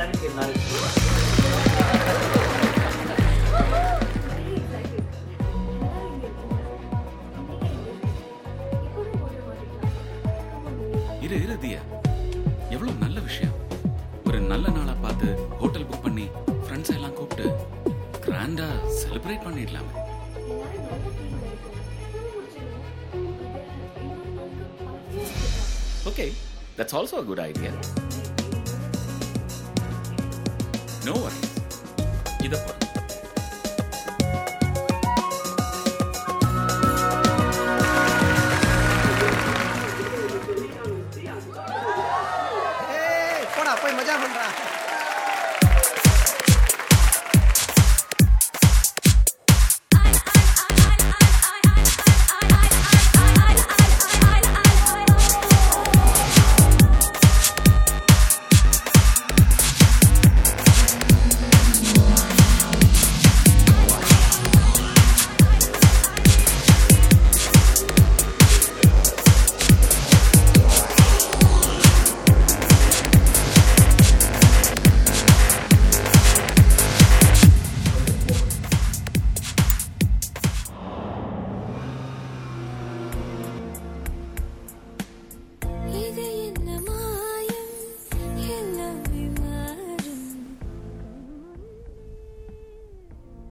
இருக்கு நாள் இரு இரு தியா எவ்வளவு நல்ல விஷயம் ஒரு நல்ல நாளா பார்த்து ஹோட்டல் புக் பண்ணி ஃப்ரெண்ட்ஸ் எல்லாம் கூப்பிட்டு கிராண்டா செலிப்ரேட் பண்ணிடலாமே okay that's also good idea no worry இதை பொறுத்து